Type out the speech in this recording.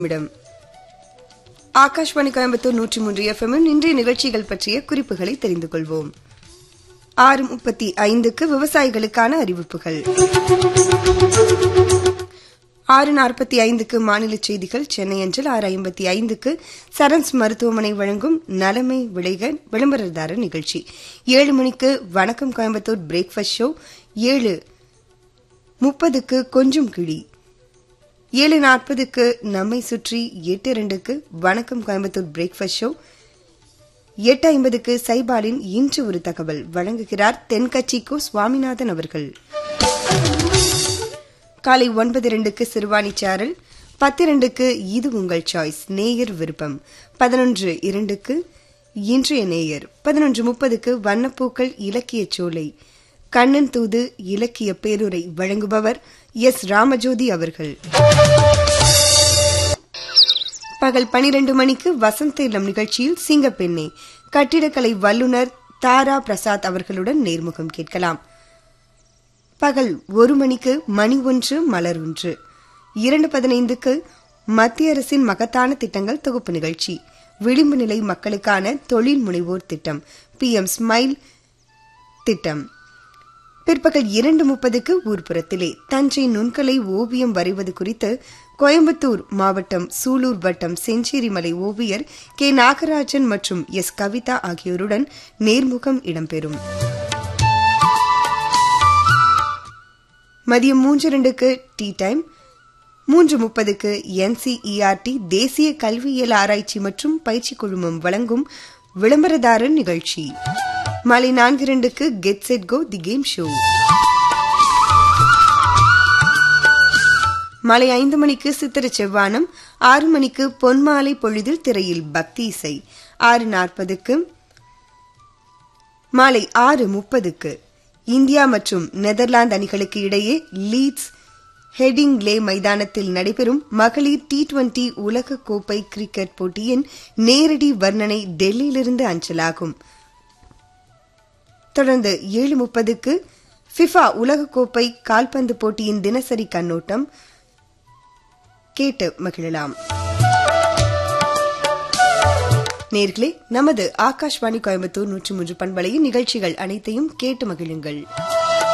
நிமிடம் ஆகாஷ்வாணி கோயம்புத்தூர் நூற்றி மூன்று எஃப்எம் இன்றைய நிகழ்ச்சிகள் பற்றிய குறிப்புகளை தெரிந்து கொள்வோம் ஆறு முப்பத்தி ஐந்துக்கு விவசாயிகளுக்கான அறிவிப்புகள் ஆறு நாற்பத்தி ஐந்துக்கு மாநில செய்திகள் சென்னை அஞ்சல் ஆறு ஐம்பத்தி ஐந்துக்கு சரன்ஸ் மருத்துவமனை வழங்கும் நலமை விளைக விளம்பரதாரர் நிகழ்ச்சி ஏழு மணிக்கு வணக்கம் கோயம்புத்தூர் பிரேக்ஃபாஸ்ட் ஷோ ஏழு முப்பதுக்கு கொஞ்சம் கிளி ஏழு நாற்பதுக்கு நம்மை சுற்றி எட்டு இரண்டுக்கு வணக்கம் கோயம்புத்தூர் பிரேக்ஃபாஸ்ட் ஷோ எட்டு ஐம்பதுக்கு சைபாலின் இன்று ஒரு தகவல் வழங்குகிறார் தென்கட்சிக்கோ சுவாமிநாதன் அவர்கள் காலை ஒன்பது இரண்டுக்கு சிறுவாணி சாரல் பத்து இரண்டுக்கு இது உங்கள் சாய்ஸ் நேயர் விருப்பம் பதினொன்று இரண்டுக்கு இன்றைய நேயர் பதினொன்று முப்பதுக்கு வண்ணப்பூக்கள் இலக்கிய சோலை கண்ணன் தூது இலக்கிய பேருரை வழங்குபவர் எஸ் ராமஜோதி அவர்கள் பகல் பனிரெண்டு மணிக்கு வசந்த இளம் நிகழ்ச்சியில் சிங்கப்பெண்ணே கட்டிடக்கலை வல்லுநர் தாரா பிரசாத் அவர்களுடன் நேர்முகம் கேட்கலாம் பகல் ஒரு மணிக்கு மணி ஒன்று மலர் ஒன்று இரண்டு பதினைந்துக்கு மத்திய அரசின் மகத்தான திட்டங்கள் தொகுப்பு நிகழ்ச்சி விளிம்பு நிலை மக்களுக்கான தொழில் முனைவோர் திட்டம் பி எம் ஸ்மைல் திட்டம் பிற்பகல் இரண்டு முப்பதுக்கு ஊர்ப்புறத்திலே தஞ்சை நுண்கலை ஓவியம் வரைவது குறித்து கோயம்புத்தூர் மாவட்டம் சூலூர் வட்டம் செஞ்சேரிமலை ஓவியர் கே நாகராஜன் மற்றும் எஸ் கவிதா ஆகியோருடன் நேர்முகம் இடம்பெறும் மதியம் மூன்று இரண்டுக்கு டீ டைம் மூன்று முப்பதுக்கு என்சிஇஆர்டி தேசிய கல்வியியல் ஆராய்ச்சி மற்றும் பயிற்சி குழுமம் வழங்கும் விளம்பரதாரர் நிகழ்ச்சி மாலை நான்கு இரண்டுக்கு get set go the game show மாலை ஐந்து மணிக்கு சித்திர செவ்வானம் ஆறு மணிக்கு பொன்மாலை பொழுதில் திரையில் பக்தி இசை ஆறு நாற்பதுக்கு மாலை ஆறு முப்பதுக்கு இந்தியா மற்றும் நெதர்லாந்து அணிகளுக்கு இடையே லீட்ஸ் ஹெடிங்லே மைதானத்தில் நடைபெறும் மகளிர் டி டுவெண்டி உலகக்கோப்பை கிரிக்கெட் போட்டியின் நேரடி வர்ணனை டெல்லியிலிருந்து அஞ்சலாகும் தொடர்ந்து ஏழு முப்பதுக்கு ஃபிஃபா உலகக்கோப்பை கால்பந்து போட்டியின் தினசரி கண்ணோட்டம் கேட்டு மகிழலாம் நேர்களே நமது ஆகாஷ்வாணி கோயம்புத்தூர் நூற்றி மூன்று பண்பலையின் நிகழ்ச்சிகள் அனைத்தையும் கேட்டு மகிழுங்கள்